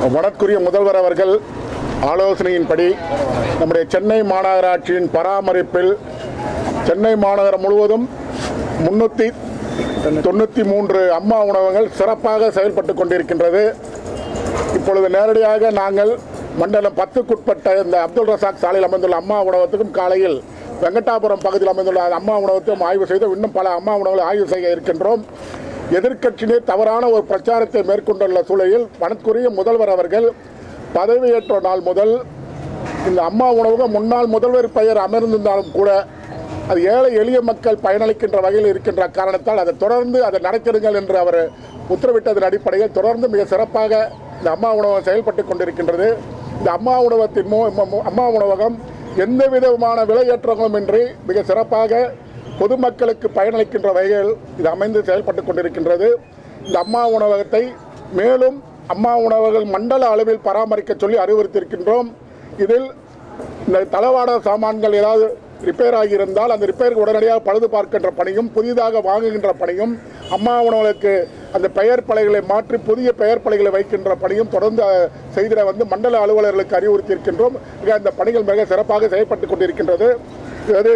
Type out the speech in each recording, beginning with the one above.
வடக்குரிய முதல்வர் அவர்கள் ஆலோசனையின்படி நம்முடைய சென்னை மாநகராட்சியின் பராமரிப்பில் சென்னை மாநகரம் முழுவதும் முன்னூற்றி தொண்ணூற்றி மூன்று அம்மா உணவகங்கள் சிறப்பாக செயல்பட்டு கொண்டிருக்கின்றது இப்பொழுது நேரடியாக நாங்கள் மண்டலம் பத்துக்குட்பட்ட இந்த அப்துல் ரசாக் சாலையில் அமைந்துள்ள அம்மா உணவகத்துக்கும் காலையில் வெங்கடாபுரம் பகுதியில் அமைந்துள்ள அந்த அம்மா உணவகத்தையும் ஆய்வு செய்து இன்னும் பல அம்மா உணவுகளை ஆய்வு செய்ய இருக்கின்றோம் எதிர்க்கட்சியினர் தவறான ஒரு பிரச்சாரத்தை மேற்கொண்டுள்ள சூழலில் வனத்துக்குரிய முதல்வர் அவர்கள் பதவியேற்ற நாள் முதல் இந்த அம்மா உணவகம் முன்னாள் முதல்வர் பெயர் அமர்ந்திருந்தாலும் கூட அது ஏழை எளிய மக்கள் பயனளிக்கின்ற வகையில் இருக்கின்ற காரணத்தால் அதை தொடர்ந்து அதை நடத்திடுங்கள் என்று அவர் உத்தரவிட்டதன் அடிப்படையில் தொடர்ந்து மிக சிறப்பாக இந்த அம்மா உணவகம் செயல்பட்டு கொண்டிருக்கின்றது இந்த அம்மா உணவகத்தின் மூ மு- அம்மா உணவகம் எந்த விதமான விலையேற்றங்களும் இன்றி மிக சிறப்பாக பொதுமக்களுக்கு பயனளிக்கின்ற வகையில் இது அமைந்து செயல்பட்டு கொண்டிருக்கின்றது இந்த அம்மா உணவகத்தை மேலும் அம்மா உணவகங்கள் மண்டல அளவில் பராமரிக்க சொல்லி அறிவுறுத்தியிருக்கின்றோம் இதில் இந்த தளவாட சாமான்கள் ஏதாவது ரிப்பேர் ஆகியிருந்தால் அந்த ரிப்பேருக்கு உடனடியாக பழுது பார்க்கின்ற பணியும் புதிதாக வாங்குகின்ற பணியும் அம்மா உணவுகளுக்கு அந்த பெயர் பலகைகளை மாற்றி புதிய பெயர் பலகைகளை வைக்கின்ற பணியும் தொடர்ந்து அஹ், செய்திட வந்து மண்டல அலுவலர்களுக்கு அறிவுறுத்தியிருக்கின்றோம் மிக அந்த பணிகள் மிக சிறப்பாக செயல்பட்டு கொண்டிருக்கின்றது இது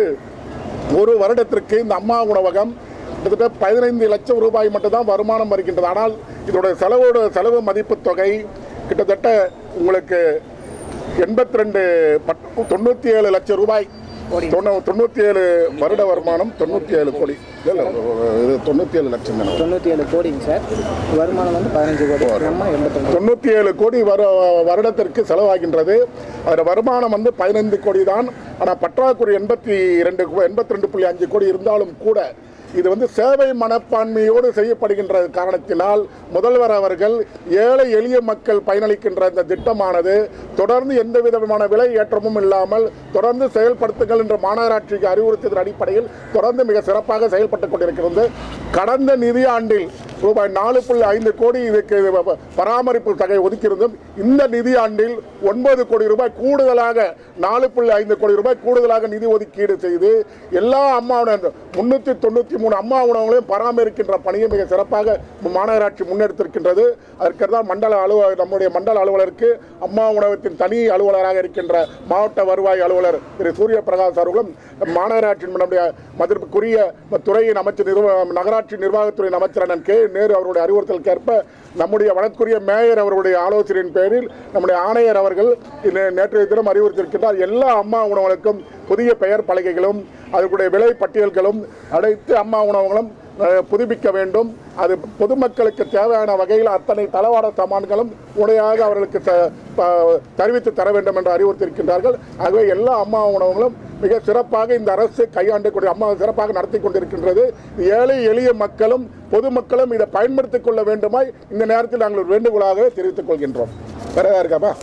ஒரு வருடத்திற்கு இந்த அம்மா உணவகம் கிட்டத்தட்ட பதினைந்து லட்சம் ரூபாய் மட்டும்தான் வருமானம் வருகின்றது ஆனால் இதோட செலவோட செலவு மதிப்பு தொகை கிட்டத்தட்ட உங்களுக்கு எண்பத்தி ரெண்டு தொண்ணூற்றி ஏழு லட்சம் ரூபாய் தொண்ணூ தொண்ணூற்றி ஏழு வருட வருமானம் தொண்ணூற்றி ஏழு கோடி இல்லை இது தொண்ணூற்றி ஏழு லட்சம் தானே தொண்ணூற்றி ஏழு கோடிங்க சார் வருமானம் வந்து பதினஞ்சு கோடி நம்ம எண்பத்தொன்று தொண்ணூற்றி ஏழு கோடி வரு வருடத்திற்கு செலவாகின்றது அதில் வருமானம் வந்து பதினைந்து கோடி தான் ஆனால் பற்றாக்குறை எண்பத்தி ரெண்டு எண்பத்தி ரெண்டு புள்ளி அஞ்சு கோடி இருந்தாலும் கூட இது வந்து சேவை மனப்பான்மையோடு செய்யப்படுகின்ற காரணத்தினால் முதல்வர் அவர்கள் ஏழை எளிய மக்கள் பயனளிக்கின்ற இந்த திட்டமானது தொடர்ந்து எந்த விதமான விலை ஏற்றமும் இல்லாமல் தொடர்ந்து செயல்படுத்துங்கள் என்ற மாநகராட்சிக்கு அறிவுறுத்தியதன் அடிப்படையில் தொடர்ந்து மிக சிறப்பாக செயல்பட்டுக் கொண்டிருக்கிறது கடந்த நிதியாண்டில் ரூபாய் நாலு புள்ளி ஐந்து கோடி இதுக்கு ப- பராமரிப்பு தொகை ஒதுக்கியிருந்தும் இந்த நிதியாண்டில் ஒன்பது கோடி ரூபாய் கூடுதலாக நாலு புள்ளி ஐந்து கோடி ரூபாய் கூடுதலாக நிதி ஒதுக்கீடு செய்து எல்லா அம்மா உணவு முன்னூற்றி தொண்ணூற்றி மூணு அம்மா உணவுகளையும் பராமரிக்கின்ற பணியை மிக சிறப்பாக மாநகராட்சி முன்னெடுத்திருக்கின்றது அதற்கெல்லாம் மண்டல அலுவலர் நம்முடைய மண்டல அலுவலருக்கு அம்மா உணவகத்தின் தனி அலுவலராக இருக்கின்ற மாவட்ட வருவாய் அலுவலர் திரு சூரிய பிரகாஷ் அவர்களும் மாநகராட்சியின் நம்முடைய மதிப்புக்குரிய துறையின் அமைச்சர் நிர்வ நகராட்சி நிர்வாகத்துறையின் அமைச்சர் அண்ணன் கே நேரு அவருடைய அறிவுறுத்தலுக்கேற்ப நம்முடைய வனத்துக்குரிய மேயர் அவருடைய ஆலோசனையின் பேரில் நம்முடைய ஆணையர் அவர்கள் இன்று நேற்றைய தினம் அறிவுறுத்தியிருக்கின்றார் எல்லா அம்மா உணவுகளுக்கும் புதிய பெயர் பலகைகளும் அதற்குடைய விலை பட்டியல்களும் அனைத்து அம்மா உணவுகளும் அஹ், புதுப்பிக்க வேண்டும் அது பொதுமக்களுக்கு தேவையான வகையில் அத்தனை தளவாட சாமான்களும் உடையாக அவர்களுக்கு த- ப- தெரிவித்து தர வேண்டும் என்று அறிவுறுத்தியிருக்கின்றார்கள் ஆகவே எல்லா அம்மா உணவுகளும் மிக சிறப்பாக இந்த அரசு கையாண்டு கொண்டு அம்மா சிறப்பாக நடத்தி கொண்டிருக்கின்றது ஏழை எளிய மக்களும் பொதுமக்களும் இதை பயன்படுத்திக் கொள்ள வேண்டுமாய் இந்த நேரத்தில் நாங்கள் ஒரு வேண்டுகோளாக தெரிவித்துக் கொள்கின்றோம் வேற ஏதாவது இருக்காப்பா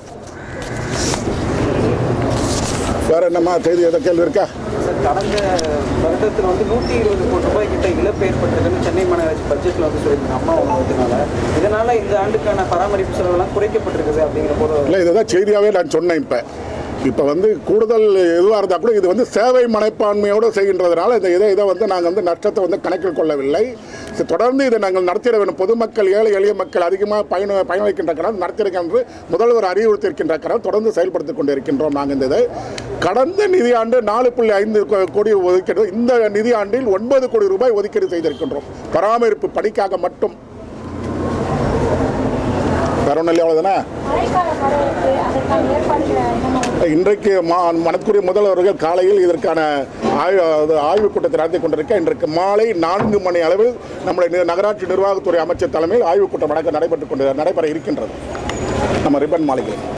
வேற என்னம்மா செய்தி எதை கேள்வி இருக்கா சார் கடந்த வருடத்தில் வந்து நூற்றி இருபது கோடி ரூபாய் கிட்ட இழப்பு ஏற்பட்டிருக்குன்னு சென்னை மாநகராட்சி பட்ஜெட்டில் வந்து சொல்லியிருக்காங்க அம்மா உணவகத்தினால இதனால இந்த ஆண்டுக்கான பராமரிப்பு செலவெல்லாம் குறைக்கப்பட்டிருக்குது அப்படிங்கிற போது இல்லை இதுதான் செய்தியாகவே நான் சொன்னேன் இப்போ இப்போ வந்து கூடுதல் எதுவாக இருந்தால் கூட இது வந்து சேவை மனப்பான்மையோடு செய்கின்றதுனால இந்த இதை இதை வந்து நாங்கள் வந்து நஷ்டத்தை வந்து கணக்கில் கொள்ளவில்லை இது தொடர்ந்து இதை நாங்கள் நடத்திட வேண்டும் பொதுமக்கள் ஏழை எளிய மக்கள் அதிகமாக பயன பயனளிக்கின்ற காரணம் நடத்திருக்க என்று முதல்வர் அறிவுறுத்தியிருக்கின்ற காரணம் தொடர்ந்து செயல்படுத்திக் கொண்டிருக்கின்றோம் நாங்கள் இந்த இதை கடந்த நிதியாண்டு நாலு புள்ளி ஐந்து கோ- கோடி ஒதுக்கீடு இந்த நிதியாண்டில் ஒன்பது கோடி ரூபாய் ஒதுக்கீடு செய்திருக்கின்றோம் பராமரிப்பு பணிக்காக மட்டும் வேற ஒன்றும் இல்லை அவ்வளோதானே மழைக்கால வரவேற்பு அதற்கான ஏற்பாடுகளை என்னென்ன இன்றைக்கு மா மனக்குரிய முதல்வர்கள் காலையில் இதற்கான ஆய்வு அது ஆய்வுக் கூட்டத்தை நடத்தி கொண்டிருக்க இன்றைக்கு மாலை நான்கு மணி அளவில் நம்முடைய நி- நகராட்சி நிர்வாகத்துறை அமைச்சர் தலைமையில் ஆய்வுக் கூட்டம் நடக்க நடைபெற்றுக் கொண்டு நடைபெற இருக்கின்றது நம்ம ரிப்பன் மாளிகை